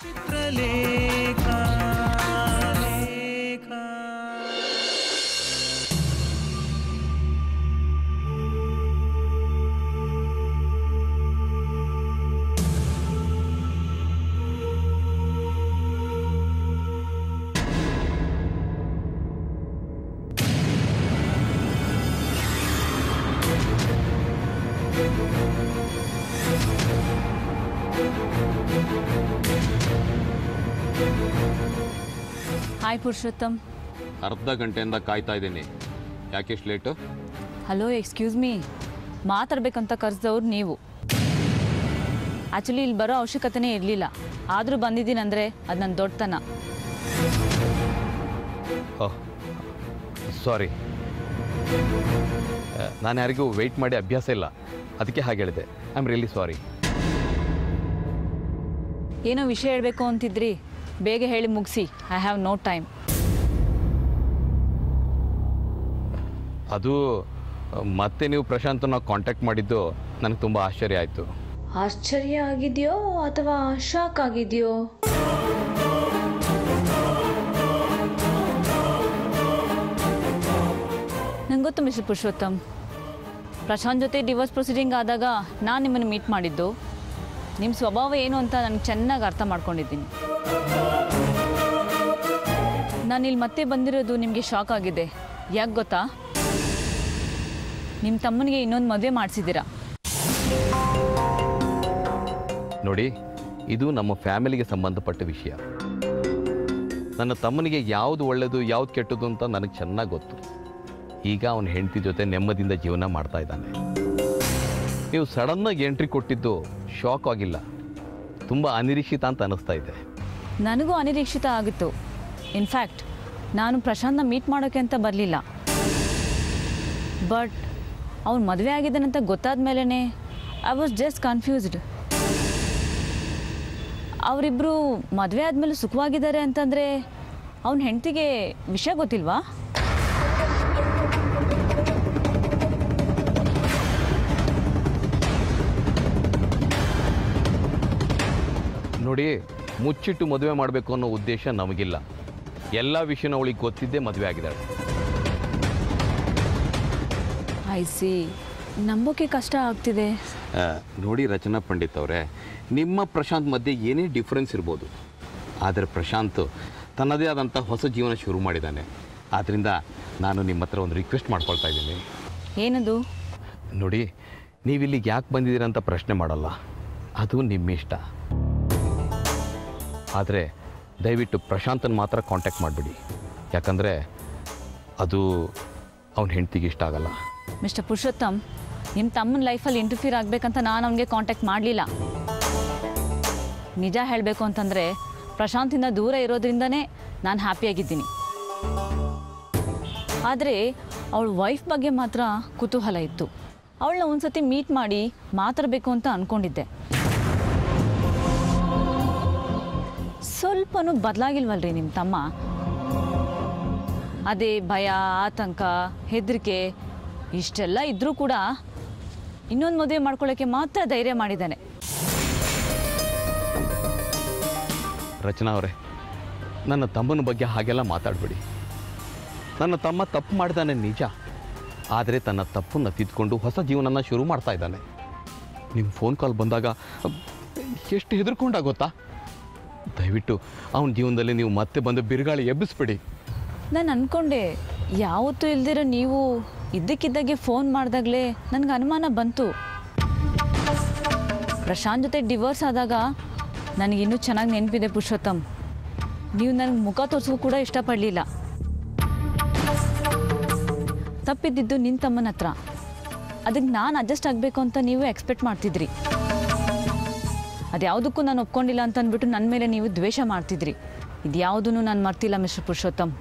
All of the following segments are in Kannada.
ಚಿತ್ರಲೇಖ ಲೇಖ ಹಾಯ್ ಪುರುಷೋತ್ತಮ್ ಅರ್ಧ ಗಂಟೆಯಿಂದ ಕಾಯ್ತಾ ಇದ್ದೀನಿ ಯಾಕೆಷ್ಟು ಲೇಟು ಹಲೋ ಎಕ್ಸ್ಕ್ಯೂಸ್ ಮೀ ಮಾತಾಡ್ಬೇಕಂತ ಕರೆಸಿದವ್ರು ನೀವು ಆ್ಯಕ್ಚುಲಿ ಇಲ್ಲಿ ಬರೋ ಅವಶ್ಯಕತೆನೇ ಇರಲಿಲ್ಲ ಆದರೂ ಬಂದಿದ್ದೀನಂದರೆ ಅದು ನನ್ನ ದೊಡ್ಡತನ ಓಹ್ ಸಾರಿ ನಾನು ಯಾರಿಗೂ ವೆಯ್ಟ್ ಮಾಡಿ ಅಭ್ಯಾಸ ಇಲ್ಲ ಅದಕ್ಕೆ ಹಾಗೆ ಹೇಳಿದೆ ಐ ಆಮ್ ರಿಯಲಿ ಸಾರಿ ಏನೋ ವಿಷಯ ಹೇಳಬೇಕು ಅಂತಿದ್ರಿ ಬೇಗ ಹೇಳಿ ಮುಗಿಸಿ ಐ ಹ್ಯಾವ್ ನೋ ಟೈಮ್ ಅದು ಮತ್ತೆ ನೀವು ಪ್ರಶಾಂತನ ಕಾಂಟ್ಯಾಕ್ಟ್ ಮಾಡಿದ್ದು ನನಗೆ ತುಂಬ ಆಶ್ಚರ್ಯ ಆಯಿತು ಆಶ್ಚರ್ಯ ಆಗಿದೆಯೋ ಅಥವಾ ಶಾಕ್ ಆಗಿದೆಯೋ ನಂಗೆ ಗೊತ್ತು ಮಿಸ್ಟರ್ ಪುರುಷೋತ್ತಮ್ ಪ್ರಶಾಂತ್ ಜೊತೆ ಡಿವೋರ್ಸ್ ಪ್ರೊಸೀಡಿಂಗ್ ಆದಾಗ ನಾನು ನಿಮ್ಮನ್ನು ಮೀಟ್ ಮಾಡಿದ್ದು ನಿಮ್ಮ ಸ್ವಭಾವ ಏನು ಅಂತ ನನಗೆ ಚೆನ್ನಾಗಿ ಅರ್ಥ ಮಾಡ್ಕೊಂಡಿದ್ದೀನಿ ನಾನು ಇಲ್ಲಿ ಮತ್ತೆ ಬಂದಿರೋದು ನಿಮಗೆ ಶಾಕ್ ಆಗಿದೆ ಯಾಕೆ ಗೊತ್ತಾ ನಿಮ್ಮ ತಮ್ಮನಿಗೆ ಇನ್ನೊಂದು ಮದುವೆ ಮಾಡಿಸಿದ್ದೀರಾ ನೋಡಿ ಇದು ನಮ್ಮ ಫ್ಯಾಮಿಲಿಗೆ ಸಂಬಂಧಪಟ್ಟ ವಿಷಯ ನನ್ನ ತಮ್ಮನಿಗೆ ಯಾವುದು ಒಳ್ಳೆಯದು ಯಾವುದು ಕೆಟ್ಟದ್ದು ಅಂತ ನನಗೆ ಚೆನ್ನಾಗಿ ಗೊತ್ತು ಈಗ ಅವನ ಹೆಂಡತಿ ಜೊತೆ ನೆಮ್ಮದಿಯಿಂದ ಜೀವನ ಮಾಡ್ತಾ ಇದ್ದಾನೆ ನೀವು ಸಡನ್ನಾಗಿ ಎಂಟ್ರಿ ಕೊಟ್ಟಿದ್ದು ಶಾಕ್ ಆಗಿಲ್ಲ ತುಂಬ ಅನಿರೀಕ್ಷಿತ ಅಂತ ಅನ್ನಿಸ್ತಾ ಇದೆ ನನಗೂ ಅನಿರೀಕ್ಷಿತ ಆಗಿತ್ತು ಇನ್ಫ್ಯಾಕ್ಟ್ ನಾನು ಪ್ರಶಾಂತ್ನ ಮೀಟ್ ಮಾಡೋಕ್ಕೆ ಅಂತ ಬರಲಿಲ್ಲ ಬಟ್ ಅವ್ನು ಮದುವೆ ಆಗಿದ್ದಾನಂತ ಗೊತ್ತಾದ ಮೇಲೇ ಐ ವಾಸ್ ಜಸ್ಟ್ ಕನ್ಫ್ಯೂಸ್ಡ್ ಅವರಿಬ್ಬರು ಮದುವೆ ಆದಮೇಲೆ ಸುಖವಾಗಿದ್ದಾರೆ ಅಂತಂದರೆ ಅವನ ಹೆಂಡತಿಗೆ ವಿಷಯ ಗೊತ್ತಿಲ್ವಾ ನೋಡಿ ಮುಚ್ಚಿಟ್ಟು ಮದುವೆ ಮಾಡಬೇಕು ಅನ್ನೋ ಉದ್ದೇಶ ನಮಗಿಲ್ಲ ಎಲ್ಲ ವಿಷಯನೂ ಅವಳಿಗೆ ಗೊತ್ತಿದ್ದೇ ಮದುವೆ ಆಗಿದ್ದಾಳೆ ಐ ಸಿ ನಂಬೋಕೆ ಕಷ್ಟ ಆಗ್ತಿದೆ ಆ, ನೋಡಿ ರಚನಾ ಪಂಡಿತ್ ಅವರೇ ನಿಮ್ಮ ಪ್ರಶಾಂತ್ ಮಧ್ಯೆ ಏನೇ ಡಿಫ್ರೆನ್ಸ್ ಇರ್ಬೋದು ಆದರೆ ಪ್ರಶಾಂತ್ ತನ್ನದೇ ಆದಂಥ ಹೊಸ ಜೀವನ ಶುರು ಮಾಡಿದ್ದಾನೆ ಆದ್ದರಿಂದ ನಾನು ನಿಮ್ಮ ಹತ್ರ ಒಂದು ರಿಕ್ವೆಸ್ಟ್ ಮಾಡ್ಕೊಳ್ತಾ ಇದ್ದೀನಿ ಏನದು ನೋಡಿ ನೀವು ಇಲ್ಲಿಗೆ ಯಾಕೆ ಬಂದಿದ್ದೀರ ಅಂತ ಪ್ರಶ್ನೆ ಮಾಡಲ್ಲ ಅದು ನಿಮ್ಮ ಇಷ್ಟ ಆದರೆ ದಯವಿಟ್ಟು ಪ್ರಶಾಂತನ ಮಾತ್ರ ಕಾಂಟ್ಯಾಕ್ಟ್ ಮಾಡಿಬಿಡಿ ಯಾಕಂದರೆ ಅದು ಅವನ ಹೆಂಡ್ತಿಗೆ ಇಷ್ಟ ಆಗಲ್ಲ ಮಿಸ್ಟರ್ ಪುರುಷೋತ್ತಮ್ ನಿಮ್ಮ ತಮ್ಮನ ಲೈಫಲ್ಲಿ ಇಂಟರ್ಫಿಯರ್ ಆಗಬೇಕಂತ ನಾನು ಅವನಿಗೆ ಕಾಂಟ್ಯಾಕ್ಟ್ ಮಾಡಲಿಲ್ಲ ನಿಜ ಹೇಳಬೇಕು ಅಂತಂದರೆ ಪ್ರಶಾಂತಿಂದ ದೂರ ಇರೋದ್ರಿಂದನೇ ನಾನು ಹ್ಯಾಪಿಯಾಗಿದ್ದೀನಿ ಆದರೆ ಅವಳ ವೈಫ್ ಬಗ್ಗೆ ಮಾತ್ರ ಕುತೂಹಲ ಇತ್ತು ಅವಳನ್ನ ಒಂದ್ಸತಿ ಮೀಟ್ ಮಾಡಿ ಮಾತಾಡಬೇಕು ಅಂತ ಅಂದ್ಕೊಂಡಿದ್ದೆ ಸ್ವಲ್ಪನೂ ಬದಲಾಗಿಲ್ವಲ್ರಿ ನಿಮ್ಮ ತಮ್ಮ ಅದೇ ಭಯ ಆತಂಕ ಹೆದರಿಕೆ ಇಷ್ಟೆಲ್ಲ ಇದ್ದರೂ ಕೂಡ ಇನ್ನೊಂದು ಮದುವೆ ಮಾಡ್ಕೊಳ್ಳೋಕ್ಕೆ ಮಾತ್ರ ಧೈರ್ಯ ಮಾಡಿದ್ದಾನೆ ರಚನಾ ಅವರೇ ನನ್ನ ತಮ್ಮನ ಬಗ್ಗೆ ಹಾಗೆಲ್ಲ ಮಾತಾಡಬೇಡಿ ನನ್ನ ತಮ್ಮ ತಪ್ಪು ಮಾಡಿದಾನೆ ನಿಜ ಆದರೆ ತನ್ನ ತಪ್ಪನ್ನು ತಿದ್ಕೊಂಡು ಹೊಸ ಜೀವನನ ಶುರು ಮಾಡ್ತಾ ಇದ್ದಾನೆ ನಿಮ್ಮ ಫೋನ್ ಕಾಲ್ ಬಂದಾಗ ಅಹ್, ಎಷ್ಟು ಹೆದರ್ಕೊಂಡ ಗೊತ್ತಾ ದಯವಿಟ್ಟು ಅವನ ಜೀವನದಲ್ಲಿ ನೀವು ಮತ್ತೆ ಬಂದು ಬಿರುಗಾಳಿ ಎಬ್ಬಿಸ್ಬಿಡಿ ನಾನು ಅಂದ್ಕೊಂಡೆ ಯಾವತ್ತೂ ಇಲ್ದಿರೋ ನೀವು ಇದ್ದಕ್ಕಿದ್ದಾಗೆ ಫೋನ್ ಮಾಡಿದಾಗಲೇ ನನಗೆ ಅನುಮಾನ ಬಂತು ಪ್ರಶಾಂತ್ ಜೊತೆ ಡಿವೋರ್ಸ್ ಆದಾಗ ನನಗಿನ್ನೂ ಚೆನ್ನಾಗಿ ನೆನಪಿದೆ ಪುರುಷೋತ್ತಮ್ ನೀವು ನನಗೆ ಮುಖ ತೋರಿಸೋದು ಕೂಡ ಇಷ್ಟಪಡಲಿಲ್ಲ ತಪ್ಪಿದ್ದಿದ್ದು ನಿನ್ನ ತಮ್ಮನ ಹತ್ರ ಅದಕ್ಕೆ ನಾನು ಅಡ್ಜಸ್ಟ್ ಆಗಬೇಕು ಅಂತ ನೀವು ಎಕ್ಸ್ಪೆಕ್ಟ್ ಮಾಡ್ತಿದ್ರಿ ಅದ್ಯಾವುದಕ್ಕೂ ನಾನು ಒಪ್ಕೊಂಡಿಲ್ಲ ಅಂತ ಅಂದ್ಬಿಟ್ಟು ನನ್ನ ಮೇಲೆ ನೀವು ದ್ವೇಷ ಮಾಡ್ತಿದ್ರಿ ಇದ್ಯಾವುದೂ ನಾನು ಮರ್ತಿಲ್ಲ ಮಿಸ್ಟರ್ ಪುರುಷೋತ್ತಮ್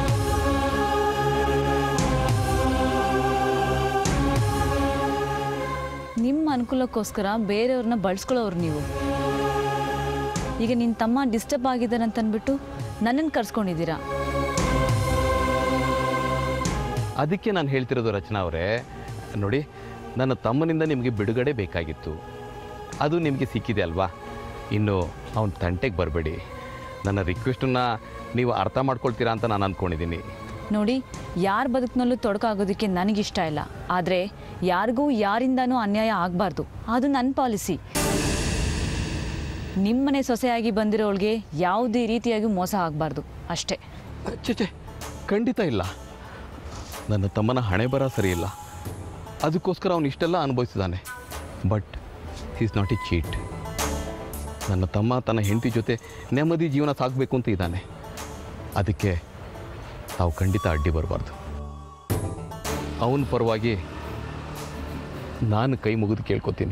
ನಿಮ್ಮ ಅನುಕೂಲಕ್ಕೋಸ್ಕರ ಬೇರೆಯವ್ರನ್ನ ಬಳಸ್ಕೊಳ್ಳೋರು ನೀವು ಈಗ ನಿನ್ನ ತಮ್ಮ ಡಿಸ್ಟರ್ಬ್ ಆಗಿದ್ದಾನೆ ಅಂತ ಅಂದ್ಬಿಟ್ಟು ನನ್ನನ್ನು ಕರ್ಸ್ಕೊಂಡಿದ್ದೀರಾ ಅದಕ್ಕೆ ನಾನು ಹೇಳ್ತಿರೋದು ರಚನಾ ಅವರೇ ನೋಡಿ ನನ್ನ ತಮ್ಮನಿಂದ ನಿಮಗೆ ಬಿಡುಗಡೆ ಬೇಕಾಗಿತ್ತು ಅದು ನಿಮಗೆ ಸಿಕ್ಕಿದೆ ಅಲ್ವಾ ಇನ್ನು ಅವನ ತಂಟೆಗೆ ಬರಬೇಡಿ ನನ್ನ ರಿಕ್ವೆಸ್ಟನ್ನು ನೀವು ಅರ್ಥ ಮಾಡ್ಕೊಳ್ತೀರಾ ಅಂತ ನಾನು ಅಂದ್ಕೊಂಡಿದ್ದೀನಿ ನೋಡಿ ಯಾರ ಬದುಕಿನಲ್ಲೂ ತೊಡಕಾಗೋದಕ್ಕೆ ನನಗಿಷ್ಟ ಇಲ್ಲ ಆದರೆ ಯಾರಿಗೂ ಯಾರಿಂದನೂ ಅನ್ಯಾಯ ಆಗಬಾರ್ದು ಅದು ನನ್ನ ಪಾಲಿಸಿ ನಿಮ್ಮನೆ ಸೊಸೆಯಾಗಿ ಬಂದಿರೋಳಿಗೆ ಯಾವುದೇ ರೀತಿಯಾಗಿ ಮೋಸ ಆಗಬಾರ್ದು ಅಷ್ಟೇ ಚೇಚೆ ಖಂಡಿತ ಇಲ್ಲ ನನ್ನ ತಮ್ಮನ ಹಣೆ ಬರ ಸರಿ ಇಲ್ಲ ಅದಕ್ಕೋಸ್ಕರ ಅವನು ಇಷ್ಟೆಲ್ಲ ಅನುಭವಿಸಿದ್ದಾನೆ but is not a cheat ನನ್ನ ತಮ್ಮ ತನ್ನ ಹೆಂಡತಿ ಜೊತೆ ನೆಮ್ಮದಿ ಜೀವನ ಸಾಗಬೇಕು ಅಂತ ಇದ್ದಾನೆ ಅದಕ್ಕೆ ತಾವು ಖಂಡಿತ ಅಡ್ಡಿ ಬರಬಾರ್ದು ಅವನ ಪರವಾಗಿ ನಾನು ಕೈ ಮುಗಿದು ಕೇಳ್ಕೊತೀನಿ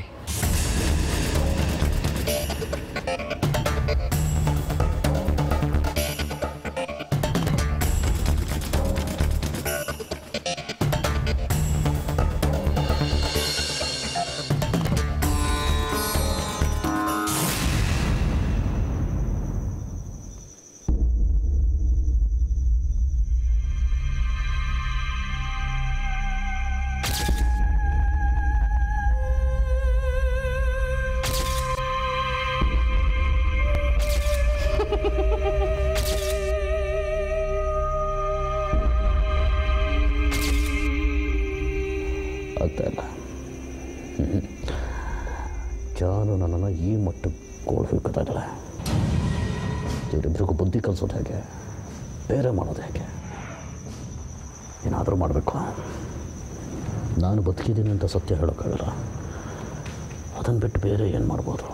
ಆಗ್ತಾ ಇಲ್ಲ ಹ್ಮ್. ಜಾನು ನನ್ನನ್ನು ಈ ಮಟ್ಟಕ್ಕೆ ಗೋಳ್ಬೇಕು ಗೊತ್ತಾಗಲ್ಲ ಇವರಿಬ್ಬರಿಗೂ ಬುದ್ಧಿ ಕಲಿಸೋದು ಹೇಗೆ ಬೇರೆ ಮಾಡೋದು ಹೇಗೆ ಏನಾದರೂ ಮಾಡಬೇಕು ನಾನು ಬದುಕಿದ್ದೀನಿ ಅಂತ ಸತ್ಯ ಹೇಳೋಕ್ಕಾಗಲ್ಲ ಅದನ್ನು ಬಿಟ್ಟು ಬೇರೆ ಏನು ಮಾಡ್ಬೋದು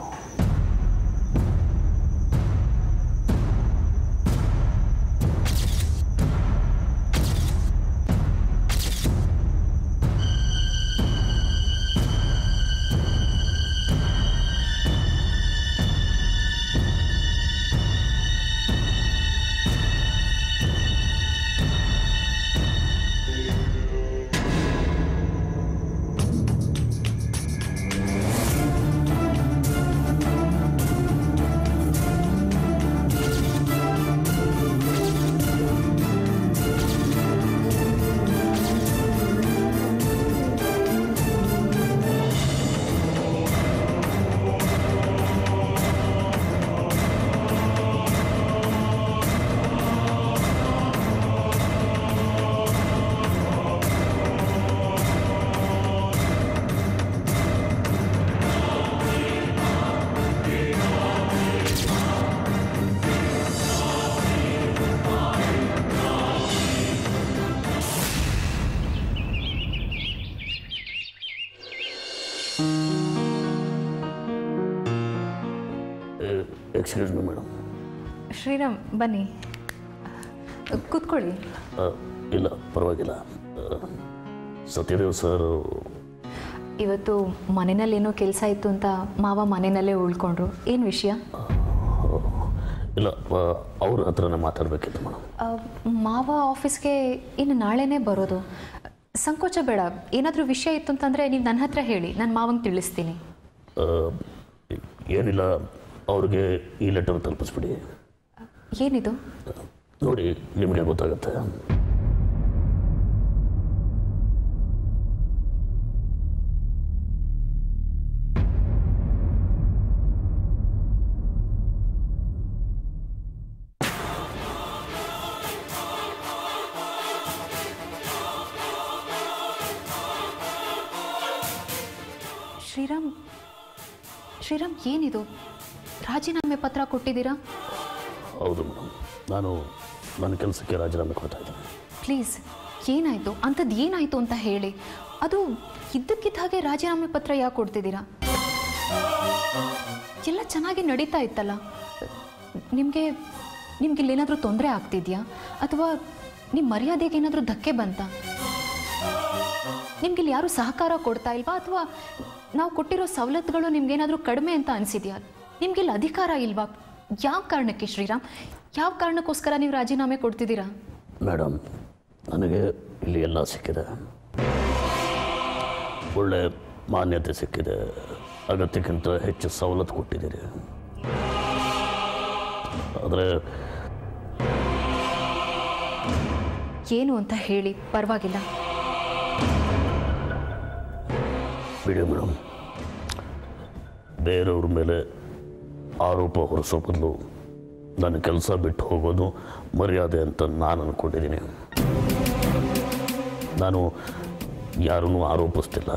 ಎಕ್ಸ್ಕ್ಯೂಸ್ ಮಿ ಮೇಡಮ್ ಶ್ರೀರಾಮ್ ಬನ್ನಿ ಕೂತ್ಕೊಳ್ಳಿ ಇಲ್ಲ ಪರವಾಗಿಲ್ಲ ಆ, ಸತ್ಯದೇವ್ ಸರ್ ಇವತ್ತು ಮನೆಯಲ್ಲಿ ಏನೋ ಕೆಲಸ ಇತ್ತು ಅಂತ ಮಾವ ಮನೆಯಲ್ಲೇ ಉಳ್ಕೊಂಡ್ರು ಏನು ವಿಷಯ ಇಲ್ಲ ಅವ್ರ ಹತ್ರನೇ ಮಾತಾಡಬೇಕಿತ್ತು ಮೇಡಮ್ ಆ, ಮಾವ ಆಫೀಸ್ಗೆ ಇನ್ನು ನಾಳೆನೇ ಬರೋದು ಸಂಕೋಚ ಬೇಡ ಏನಾದರೂ ವಿಷಯ ಇತ್ತು ಅಂತಂದರೆ ನೀವು ನನ್ನ ಹತ್ರ ಹೇಳಿ ನಾನು ಮಾವಂಗೆ ತಿಳಿಸ್ತೀನಿ ಆ, ಏನಿಲ್ಲ ಅವ್ರಿಗೆ ಈ ಲೆಟರ್ ತಲುಪಿಸ್ಬಿಡಿ ಏನಿದು ನೋಡಿ ನಿಮಗೆ ಗೊತ್ತಾಗುತ್ತೆ ಶ್ರೀರಾಮ್ ಶ್ರೀರಾಮ್ ಏನಿದು ರಾಜೀನಾಮೆ ಪತ್ರ ಕೊಟ್ಟಿದ್ದೀರಾ ಹೌದು ಮೇಡಮ್ ನಾನು ನನ್ನ ಕೆಲಸಕ್ಕೆ ರಾಜೀನಾಮೆ ಕೊಡ್ತಾ ಇದ್ದೀನಿ ಪ್ಲೀಸ್ ಏನಾಯಿತು ಅಂಥದ್ದು ಏನಾಯಿತು ಅಂತ ಹೇಳಿ ಅದು ಇದ್ದಕ್ಕಿದ್ದ ಹಾಗೆ ರಾಜೀನಾಮೆ ಪತ್ರ ಯಾಕೆ ಕೊಡ್ತಿದ್ದೀರಾ ಎಲ್ಲ ಚೆನ್ನಾಗಿ ನಡೀತಾ ಇತ್ತಲ್ಲ ನಿಮಗೆ ನಿಮ್ಗೆ ಇಲ್ಲೇನಾದರೂ ತೊಂದರೆ ಆಗ್ತಿದ್ಯಾ ಅಥವಾ ನಿಮ್ಮ ಮರ್ಯಾದೆಗೆ ಏನಾದರೂ ಧಕ್ಕೆ ಬಂತಾ ನಿಮ್ಗೆ ಇಲ್ಲಿ ಯಾರೂ ಸಹಕಾರ ಕೊಡ್ತಾ ಇಲ್ವಾ ಅಥವಾ ನಾವು ಕೊಟ್ಟಿರೋ ಸವಲತ್ತುಗಳು ನಿಮ್ಗೇನಾದರೂ ಕಡಿಮೆ ಅಂತ ಅನಿಸಿದ್ಯಾ ನಿಮ್ಗಿಲ್ಲಿ ಅಧಿಕಾರ ಇಲ್ವಾ ಯಾವ ಕಾರಣಕ್ಕೆ ಶ್ರೀರಾಮ್ ಯಾವ ಕಾರಣಕ್ಕೋಸ್ಕರ ನೀವು ರಾಜೀನಾಮೆ ಕೊಡ್ತಿದ್ದೀರಾ ಮೇಡಮ್ ನನಗೆ ಇಲ್ಲಿ ಎಲ್ಲ ಸಿಕ್ಕಿದೆ ಒಳ್ಳೆ ಮಾನ್ಯತೆ ಸಿಕ್ಕಿದೆ ಅಗತ್ಯಕ್ಕಿಂತ ಹೆಚ್ಚು ಸವಲತ್ತು ಕೊಟ್ಟಿದ್ದೀರಿ ಆದರೆ ಏನು ಅಂತ ಹೇಳಿ ಪರವಾಗಿಲ್ಲ ಬಿಡಿ ಮೇಡಮ್ ಬೇರೆಯವ್ರ ಮೇಲೆ ಆರೋಪ ಹೊರಿಸೋ ಬದಲು ನನ್ನ ಕೆಲಸ ಬಿಟ್ಟು ಹೋಗೋದು ಮರ್ಯಾದೆ ಅಂತ ನಾನು ಅಂದ್ಕೊಂಡಿದ್ದೀನಿ ನಾನು ಯಾರನ್ನೂ ಆರೋಪಿಸ್ತಿಲ್ಲ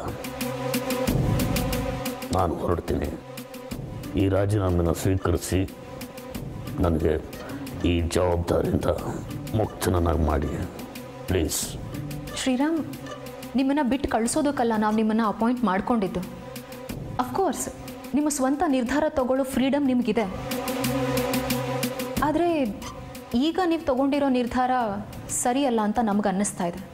ನಾನು ಹೊರಡ್ತೀನಿ ಈ ರಾಜೀನಾಮೆನ ಸ್ವೀಕರಿಸಿ ನನಗೆ ಈ ಜವಾಬ್ದಾರಿಯಿಂದ ಮುಕ್ತನನ್ನಾಗಿ ಮಾಡಿ ಪ್ಲೀಸ್ ಶ್ರೀರಾಮ್ ನಿಮ್ಮನ್ನು ಬಿಟ್ಟು ಕಳಿಸೋದಕ್ಕಲ್ಲ ನಾವು ನಿಮ್ಮನ್ನು ಅಪಾಯಿಂಟ್ ಮಾಡ್ಕೊಂಡಿದ್ದು ಅಫ್ಕೋರ್ಸ್ ನಿಮ್ಮ ಸ್ವಂತ ನಿರ್ಧಾರ ತಗೊಳ್ಳೋ ಫ್ರೀಡಮ್ ನಿಮಗಿದೆ ಆದರೆ ಈಗ ನೀವು ತಗೊಂಡಿರೋ ನಿರ್ಧಾರ ಸರಿಯಲ್ಲ ಅಂತ ನಮ್ಗೆ ಅನ್ನಿಸ್ತಾ ಇದೆ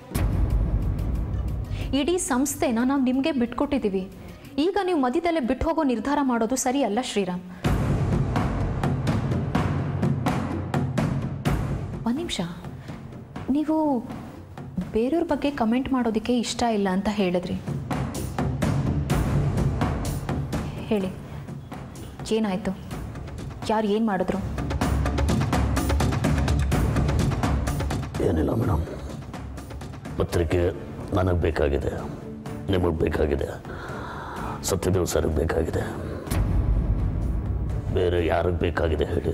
ಇಡೀ ಸಂಸ್ಥೆನ ನಾವು ನಿಮಗೆ ಬಿಟ್ಕೊಟ್ಟಿದ್ದೀವಿ ಈಗ ನೀವು ಮಧ್ಯದಲ್ಲೇ ಬಿಟ್ಟು ಹೋಗೋ ನಿರ್ಧಾರ ಮಾಡೋದು ಸರಿಯಲ್ಲ ಶ್ರೀರಾಮ್ ಒಂದು ನಿಮಿಷ ನೀವು ಬೇರೆಯವ್ರ ಬಗ್ಗೆ ಕಮೆಂಟ್ ಮಾಡೋದಕ್ಕೆ ಇಷ್ಟ ಇಲ್ಲ ಅಂತ ಹೇಳಿದ್ರಿ ಹೇಳಿ ಏನಾಯಿತು ಯಾರು ಏನು ಮಾಡಿದ್ರು ಏನಿಲ್ಲ ಮೇಡಮ್ ಪತ್ರಿಕೆ ನನಗೆ ಬೇಕಾಗಿದೆ ನಿಮಗೆ ಬೇಕಾಗಿದೆ ಸತ್ಯದೇವ್ ಸರ್ಗೆ ಬೇಕಾಗಿದೆ ಬೇರೆ ಯಾರಿಗೆ ಬೇಕಾಗಿದೆ ಹೇಳಿ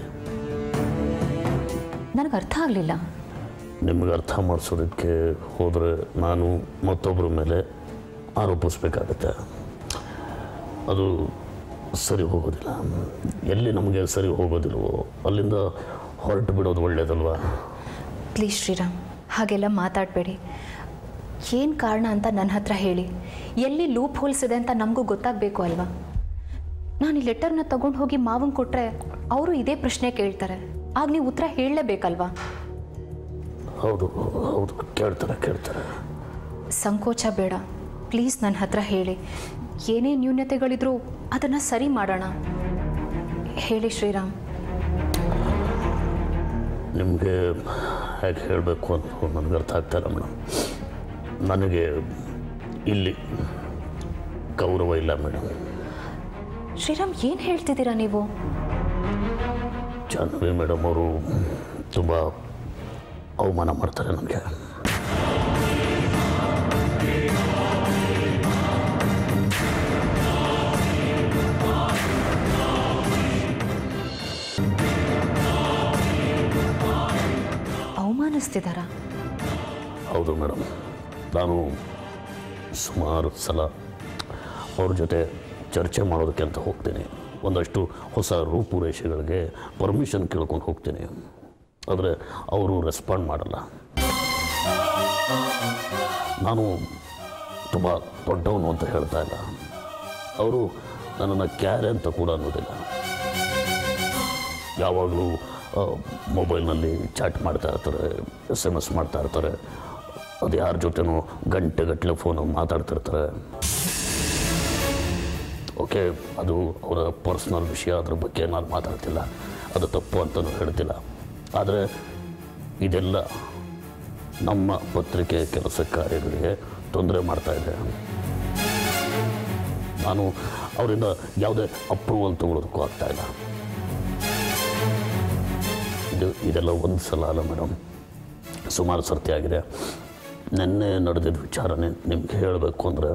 ನನಗೆ ಅರ್ಥ ಆಗಲಿಲ್ಲ ನಿಮಗೆ ಅರ್ಥ ಮಾಡಿಸೋದಕ್ಕೆ ಹೋದರೆ ನಾನು ಮತ್ತೊಬ್ಬರ ಮೇಲೆ ಆರೋಪಿಸ್ಬೇಕಾಗತ್ತೆ ಅದು ಸರಿ ಹೋಗೋದಿಲ್ಲ ಎಲ್ಲಿ ನಮಗೆ ಸರಿ ಹೋಗೋದಿಲ್ವೋ ಅಲ್ಲಿಂದ ಹೊರಟು ಬಿಡೋದು ಒಳ್ಳೆಯದಲ್ವಾ ಪ್ಲೀಸ್ ಶ್ರೀರಾಮ್ ಹಾಗೆಲ್ಲ ಮಾತಾಡಬೇಡಿ ಏನು ಕಾರಣ ಅಂತ ನನ್ನ ಹತ್ರ ಹೇಳಿ ಎಲ್ಲಿ ಲೂಪ್ ಹೋಲ್ಸ್ ಇದೆ ಅಂತ ನಮಗೂ ಗೊತ್ತಾಗಬೇಕು ಅಲ್ವಾ ನಾನು ಈ ಲೆಟರ್ನ ತಗೊಂಡು ಹೋಗಿ ಮಾವಂಗೆ ಕೊಟ್ಟರೆ ಅವರು ಇದೇ ಪ್ರಶ್ನೆ ಕೇಳ್ತಾರೆ ಆಗ ನೀವು ಉತ್ತರ ಹೇಳಲೇಬೇಕಲ್ವಾ ಹೌದು ಹೌದು ಕೇಳ್ತಾರೆ ಕೇಳ್ತಾರೆ ಸಂಕೋಚ ಬೇಡ ಪ್ಲೀಸ್ ನನ್ನ ಹತ್ರ ಹೇಳಿ ಏನೇ ನ್ಯೂನತೆಗಳಿದ್ರೂ ಅದನ್ನು ಸರಿ ಮಾಡೋಣ ಹೇಳಿ ಶ್ರೀರಾಮ್ ನಿಮಗೆ ಹೇಗೆ ಹೇಳಬೇಕು ಅಂತ ನನಗೆ ಅರ್ಥ ಆಗ್ತಾ ಇಲ್ಲ ಮೇಡಮ್ ನನಗೆ ಇಲ್ಲಿ ಗೌರವ ಇಲ್ಲ ಮೇಡಮ್ ಶ್ರೀರಾಮ್ ಏನು ಹೇಳ್ತಿದ್ದೀರಾ ನೀವು ಜಾಹ್ನವಿ ಮೇಡಮ್ ಅವರು ತುಂಬ ಅವಮಾನ ಮಾಡ್ತಾರೆ ನನಗೆ ಅವಮಾನಿಸ್ತಿದ್ದಾರಾ ಹೌದು ಮೇಡಮ್ ನಾನು ಸುಮಾರು ಸಲ ಅವ್ರ ಜೊತೆ ಚರ್ಚೆ ಮಾಡೋದಕ್ಕೆ ಅಂತ ಹೋಗ್ತೀನಿ ಒಂದಷ್ಟು ಹೊಸ ರೂಪುರೇಷೆಗಳಿಗೆ ಪರ್ಮಿಷನ್ ಕೇಳ್ಕೊಂಡು ಹೋಗ್ತೀನಿ ಆದರೆ ಅವರು ರೆಸ್ಪಾಂಡ್ ಮಾಡಲ್ಲ ನಾನು ತುಂಬ ದೊಡ್ಡವನು ಅಂತ ಹೇಳ್ತಾ ಇಲ್ಲ ಅವರು ನನ್ನನ್ನು ಕ್ಯಾರೆ ಅಂತ ಕೂಡ ಅನ್ನೋದಿಲ್ಲ ಯಾವಾಗಲೂ ಮೊಬೈಲ್ನಲ್ಲಿ ಚಾಟ್ ಮಾಡ್ತಾ ಇರ್ತಾರೆ ಎಸ್ ಎಮ್ ಎಸ್ ಮಾಡ್ತಾ ಇರ್ತಾರೆ ಅದು ಯಾರ ಜೊತೆನೂ ಗಂಟೆಗಟ್ಟಲೆ ಫೋನಲ್ಲಿ ಮಾತಾಡ್ತಿರ್ತಾರೆ ಓಕೆ ಅದು ಅವರ ಪರ್ಸ್ನಲ್ ವಿಷಯ ಅದ್ರ ಬಗ್ಗೆ ನಾನು ಮಾತಾಡ್ತಿಲ್ಲ ಅದು ತಪ್ಪು ಅಂತಲೂ ಹೇಳ್ತಿಲ್ಲ ಆದರೆ ಇದೆಲ್ಲ ನಮ್ಮ ಪತ್ರಿಕೆ ಕೆಲಸ ಕಾರ್ಯಗಳಿಗೆ ತೊಂದರೆ ಮಾಡ್ತಾ ಇದೆ ನಾನು ಅವರಿಂದ ಯಾವುದೇ ಅಪ್ರೂವಲ್ ತಗೊಳ್ಳೋದಕ್ಕೂ ಆಗ್ತಾ ಇಲ್ಲ ಇದು ಇದೆಲ್ಲ ಒಂದು ಸಲ ಅಲ್ಲ ಮೇಡಮ್ ಸುಮಾರು ಸರ್ತಿ ಆಗಿದೆ ನಿನ್ನೆ ನಡೆದಿದ್ದ ವಿಚಾರನೇ ನಿಮ್ಗೆ ಹೇಳಬೇಕು ಅಂದರೆ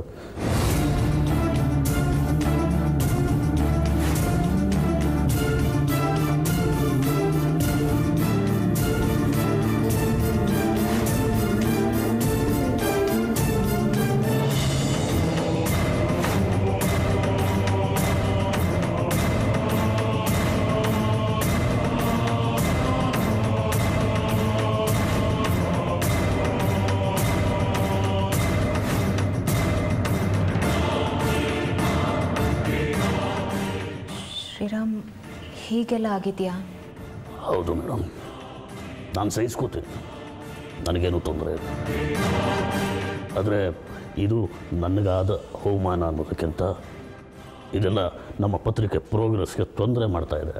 ಶ್ರೀರಾಮ್ ಹೀಗೆಲ್ಲ ಆಗಿದೆಯಾ ಹೌದು ಮೇಡಮ್ ನಾನು ಸಹಿಸ್ಕೋತೀನಿ ನನಗೇನು ತೊಂದರೆ ಇಲ್ಲ ಆದರೆ ಇದು ನನಗಾದ ಅವಮಾನ ಅನ್ನೋದಕ್ಕಿಂತ ಇದೆಲ್ಲ ನಮ್ಮ ಪತ್ರಿಕೆ ಪ್ರೋಗ್ರೆಸ್ಗೆ ತೊಂದರೆ ಮಾಡ್ತಾ ಇದೆ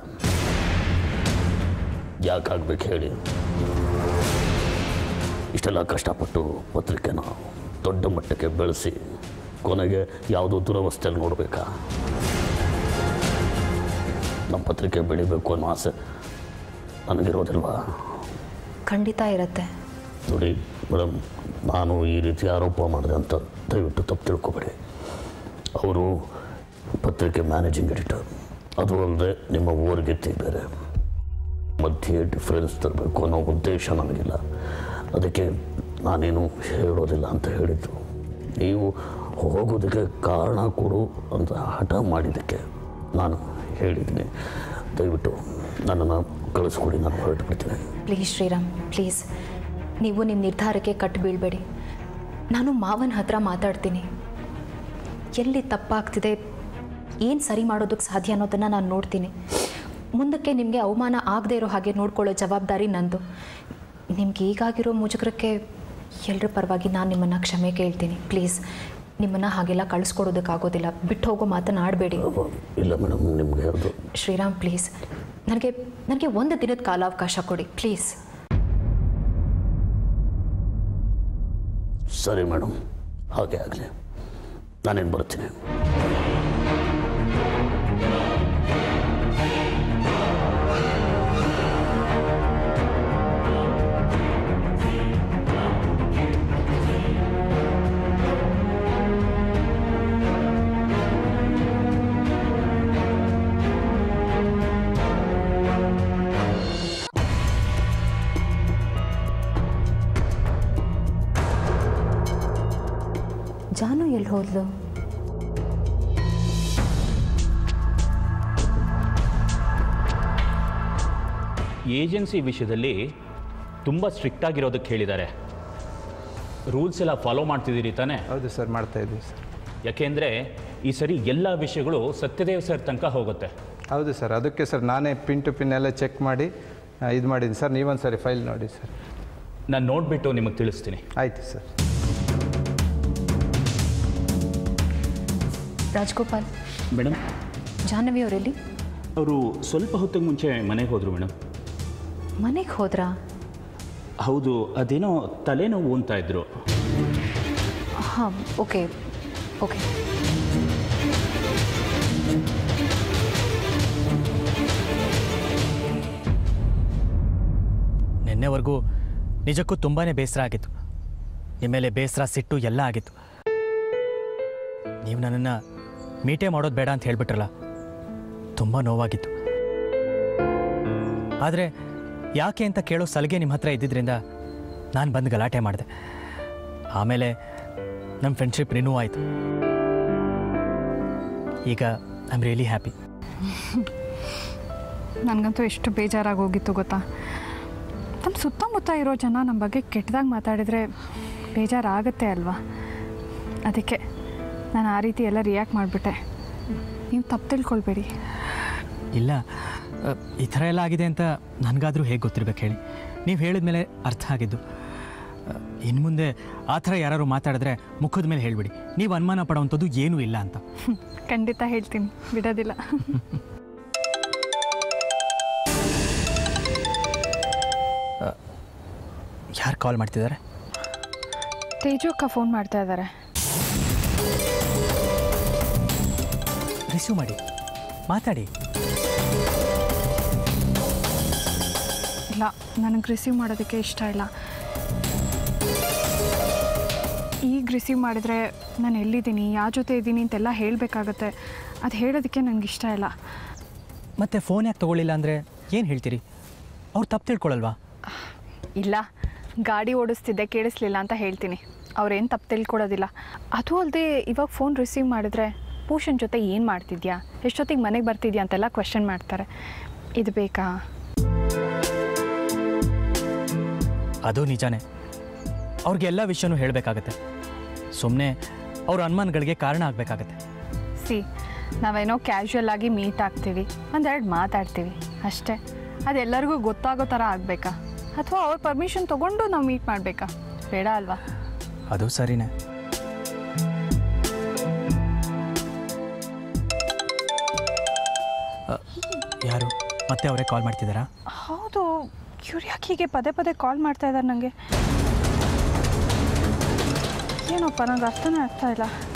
ಯಾಕಾಗಬೇಕು ಹೇಳಿ ಇಷ್ಟೆಲ್ಲ ಕಷ್ಟಪಟ್ಟು ಪತ್ರಿಕೆನ ದೊಡ್ಡ ಮಟ್ಟಕ್ಕೆ ಬೆಳೆಸಿ ಕೊನೆಗೆ ಯಾವುದೋ ದುರವಸ್ಥೆಯಲ್ಲಿ ನೋಡಬೇಕಾ ನಮ್ಮ ಪತ್ರಿಕೆ ಬೆಳಿಬೇಕು ಅನ್ನೋ ಆಸೆ ನನಗಿರೋದಿಲ್ವಾ ಖಂಡಿತ ಇರುತ್ತೆ ನೋಡಿ ಮೇಡಮ್ ನಾನು ಈ ರೀತಿ ಆರೋಪ ಮಾಡಿದೆ ಅಂತ ದಯವಿಟ್ಟು ತಪ್ಪು ತಿಳ್ಕೊಬೇಡಿ ಅವರು ಪತ್ರಿಕೆ ಮ್ಯಾನೇಜಿಂಗ್ ಎಡಿಟರ್ ಅದು ಅಲ್ಲದೆ ನಿಮ್ಮ ಊರಿಗೆತ್ತಿ ಬೇರೆ ಮಧ್ಯೆ ಡಿಫ್ರೆನ್ಸ್ ತರಬೇಕು ಅನ್ನೋ ಉದ್ದೇಶ ನನಗಿಲ್ಲ ಅದಕ್ಕೆ ನಾನೇನು ಹೇಳೋದಿಲ್ಲ ಅಂತ ಹೇಳಿದ್ದು ನೀವು ಹೋಗೋದಕ್ಕೆ ಕಾರಣ ಕೊಡು ಅಂತ ಹಠ ಮಾಡಿದ್ದಕ್ಕೆ ನಾನು ಹೇಳಿದ್ದೀನಿ ದಯವಿಟ್ಟು ನನ್ನನ್ನು ಕಳಿಸ್ಕೊಡಿ ನಾನು ಹೊರಟು ಬಿಡ್ತೀನಿ ಪ್ಲೀಸ್ ಶ್ರೀರಾಮ್ ಪ್ಲೀಸ್ ನೀವು ನಿಮ್ಮ ನಿರ್ಧಾರಕ್ಕೆ ಕಟ್ಟು ಬೀಳಬೇಡಿ ನಾನು ಮಾವನ ಹತ್ರ ಮಾತಾಡ್ತೀನಿ ಎಲ್ಲಿ ತಪ್ಪಾಗ್ತಿದೆ ಏನು ಸರಿ ಮಾಡೋದಕ್ಕೆ ಸಾಧ್ಯ ಅನ್ನೋದನ್ನು ನಾನು ನೋಡ್ತೀನಿ ಮುಂದಕ್ಕೆ ನಿಮಗೆ ಅವಮಾನ ಆಗದೆ ಇರೋ ಹಾಗೆ ನೋಡ್ಕೊಳ್ಳೋ ಜವಾಬ್ದಾರಿ ನಂದು ನಿಮ್ಗೆ ಈಗಾಗಿರೋ ಮುಜುಗರಕ್ಕೆ ಎಲ್ಲರ ಪರವಾಗಿ ನಾನು ನಿಮ್ಮನ್ನು ಕ್ಷಮೆ ಕೇಳ್ತೀನಿ ಪ್ಲೀಸ್ ನಿಮ್ಮನ್ನು ಹಾಗೆಲ್ಲ ಕಳಿಸ್ಕೊಡೋದಕ್ಕಾಗೋದಿಲ್ಲ ಬಿಟ್ಟು ಹೋಗೋ ಮಾತನಾಡಬೇಡಿ ಇಲ್ಲ ಮೇಡಮ್ ನಿಮಗೆ ಅದು ಶ್ರೀರಾಮ್ ಪ್ಲೀಸ್ ನನಗೆ ನನಗೆ ಒಂದು ದಿನದ ಕಾಲಾವಕಾಶ ಕೊಡಿ ಪ್ಲೀಸ್ ಸರಿ ಮೇಡಮ್ ಹಾಗೆ ಆಗಲಿ ನಾನೇನು ಬರ್ತೀನಿ ಜಾನು ಎಲ್ಲಿ ಹೋದ್ಲು ಏಜೆನ್ಸಿ ವಿಷಯದಲ್ಲಿ ತುಂಬ ಸ್ಟ್ರಿಕ್ಟ್ ಆಗಿರೋದಕ್ಕೆ ಹೇಳಿದ್ದಾರೆ ರೂಲ್ಸ್ ಎಲ್ಲ ಫಾಲೋ ಮಾಡ್ತಿದ್ದೀರಿ ತಾನೇ ಹೌದು ಸರ್ ಮಾಡ್ತಾ ಇದ್ದೀವಿ ಸರ್ ಯಾಕೆಂದರೆ ಈ ಸರಿ ಎಲ್ಲ ವಿಷಯಗಳು ಸತ್ಯದೇವ್ ಸರ್ ತನಕ ಹೋಗುತ್ತೆ ಹೌದು ಸರ್ ಅದಕ್ಕೆ ಸರ್ ನಾನೇ ಪಿನ್ ಟು ಪಿನ್ ಎಲ್ಲ ಚೆಕ್ ಮಾಡಿ ಇದು ಮಾಡಿದ್ದೀನಿ ಸರ್ ನೀವೊಂದು ಸರಿ ಫೈಲ್ ನೋಡಿ ಸರ್ ನಾನು ನೋಡಿಬಿಟ್ಟು ನಿಮಗೆ ತಿಳಿಸ್ತೀನಿ ಆಯಿತು ಸರ್ ರಾಜ್ಗೋಪಾಲ್ ಮೇಡಮ್ ಜಾಹ್ನವಿ ಅವರೆಲ್ಲಿ ಅವರು ಸ್ವಲ್ಪ ಹೊತ್ತಿಗೆ ಮುಂಚೆ ಮನೆಗೆ ಹೋದರು ಮೇಡಮ್ ಮನೆಗೆ ಹೋದ್ರಾ ಹೌದು ಅದೇನೋ ತಲೆನೋವು ಅಂತ ಇದ್ರು ಹಾಂ ಓಕೆ ಓಕೆ ನಿನ್ನೆವರೆಗೂ ನಿಜಕ್ಕೂ ತುಂಬಾ ಬೇಸರ ಆಗಿತ್ತು ನಿಮ್ಮ ಮೇಲೆ ಬೇಸರ ಸಿಟ್ಟು ಎಲ್ಲ ಆಗಿತ್ತು ನೀವು ನನ್ನನ್ನು ಮೀಟೇ ಮಾಡೋದು ಬೇಡ ಅಂತ ಹೇಳ್ಬಿಟ್ರಲ್ಲ ತುಂಬ ನೋವಾಗಿತ್ತು ಆದರೆ ಯಾಕೆ ಅಂತ ಕೇಳೋ ಸಲಿಗೆ ನಿಮ್ಮ ಹತ್ರ ಇದ್ದಿದ್ದರಿಂದ ನಾನು ಬಂದು ಗಲಾಟೆ ಮಾಡಿದೆ ಆಮೇಲೆ ನಮ್ಮ ಫ್ರೆಂಡ್ಶಿಪ್ ರಿನ್ಯೂ ಆಯಿತು ಈಗ ಐ ಆಮ್ ರಿಯಲಿ ಹ್ಯಾಪಿ ನನಗಂತೂ ಎಷ್ಟು ಬೇಜಾರಾಗಿ ಹೋಗಿತ್ತು ಗೊತ್ತಾ ನಮ್ಮ ಸುತ್ತಮುತ್ತ ಇರೋ ಜನ ನಮ್ಮ ಬಗ್ಗೆ ಕೆಟ್ಟದಾಗಿ ಮಾತಾಡಿದರೆ ಬೇಜಾರಾಗತ್ತೆ ಅಲ್ವಾ ಅದಕ್ಕೆ ನಾನು ಆ ರೀತಿ ಎಲ್ಲ ರಿಯಾಕ್ಟ್ ಮಾಡಿಬಿಟ್ಟೆ ನೀವು ತಪ್ಪು ತಿಳ್ಕೊಳ್ಬೇಡಿ ಇಲ್ಲ ಅ, ಈ ಥರ ಎಲ್ಲ ಆಗಿದೆ ಅಂತ ನನಗಾದರೂ ಹೇಗೆ ಗೊತ್ತಿರ್ಬೇಕು ಹೇಳಿ ನೀವು ಹೇಳಿದ ಮೇಲೆ ಅರ್ಥ ಆಗಿದ್ದು ಇನ್ನು ಮುಂದೆ ಆ ಥರ ಯಾರು ಮಾತಾಡಿದ್ರೆ ಮುಖದ ಮೇಲೆ ಹೇಳಿಬಿಡಿ ನೀವು ಅನುಮಾನ ಪಡೋವಂಥದ್ದು ಏನೂ ಇಲ್ಲ ಅಂತ ಖಂಡಿತ ಹೇಳ್ತೀನಿ ಬಿಡೋದಿಲ್ಲ ಯಾರು ಕಾಲ್ ಮಾಡ್ತಿದ್ದಾರೆ ತೇಜು ಅಕ್ಕ ಫೋನ್ ಮಾಡ್ತಾ ಇದ್ದಾರೆ ರಿಸೀವ್ ಮಾಡಿ ಮಾತಾಡಿ ಇಲ್ಲ ನನಗೆ ರಿಸೀವ್ ಮಾಡೋದಕ್ಕೆ ಇಷ್ಟ ಇಲ್ಲ ಈಗ ರಿಸೀವ್ ಮಾಡಿದರೆ ನಾನು ಎಲ್ಲಿದ್ದೀನಿ ಯಾರ ಜೊತೆ ಇದ್ದೀನಿ ಅಂತೆಲ್ಲ ಹೇಳಬೇಕಾಗತ್ತೆ ಅದು ಹೇಳೋದಕ್ಕೆ ನನಗೆ ಇಷ್ಟ ಇಲ್ಲ ಮತ್ತೆ ಫೋನ್ ಯಾಕೆ ತೊಗೊಳ್ಳಿಲ್ಲ ಅಂದರೆ ಏನು ಹೇಳ್ತೀರಿ ಅವ್ರು ತಪ್ಪು ತಿಳ್ಕೊಳಲ್ವಾ ಇಲ್ಲ ಗಾಡಿ ಓಡಿಸ್ತಿದ್ದೆ ಕೇಳಿಸ್ಲಿಲ್ಲ ಅಂತ ಹೇಳ್ತೀನಿ ಅವ್ರೇನು ತಪ್ಪು ತಿಳ್ಕೊಡೋದಿಲ್ಲ ಅದು ಅಲ್ಲದೆ ಇವಾಗ ಫೋನ್ ರಿಸೀವ್ ಮಾಡಿದ್ರೆ ಪೂಷನ್ ಜೊತೆ ಏನು ಮಾಡ್ತಿದ್ಯಾ ಎಷ್ಟೊತ್ತಿಗೆ ಮನೆಗೆ ಬರ್ತಿದ್ಯಾ ಅಂತೆಲ್ಲ ಕ್ವೆಶನ್ ಮಾಡ್ತಾರೆ ಇದು ಬೇಕಾ ಅದು ನಿಜಾನೇ ಅವ್ರಿಗೆ ಎಲ್ಲ ವಿಷಯನೂ ಹೇಳಬೇಕಾಗತ್ತೆ ಸುಮ್ಮನೆ ಅವ್ರ ಅನುಮಾನಗಳಿಗೆ ಕಾರಣ ಆಗಬೇಕಾಗತ್ತೆ ಸಿ ನಾವೇನೋ ಕ್ಯಾಶುಯಲ್ ಆಗಿ ಮೀಟ್ ಆಗ್ತೀವಿ ಒಂದೆರಡು ಮಾತಾಡ್ತೀವಿ ಅಷ್ಟೇ ಅದೆಲ್ಲರಿಗೂ ಗೊತ್ತಾಗೋ ಥರ ಆಗಬೇಕಾ ಅಥವಾ ಅವ್ರ ಪರ್ಮಿಷನ್ ತೊಗೊಂಡು ನಾವು ಮೀಟ್ ಮಾಡಬೇಕಾ ಬೇಡ ಅಲ್ವಾ ಅದು ಸರಿನೇ ಅ, ಯಾರು ಮತ್ತೆ ಅವರೇ ಕಾಲ್ ಮಾಡ್ತಿದ್ದಾರಾ ಹೌದು ಇವ್ರು ಯಾಕೆ ಹೀಗೆ ಪದೇ ಪದೇ ಕಾಲ್ ಮಾಡ್ತಾ ಇದ್ದಾರೆ ನನಗೆ ಏನೋಪ್ಪ ನಂಗೆ ಅರ್ಥನೇ ಆಗ್ತಾ ಇಲ್ಲ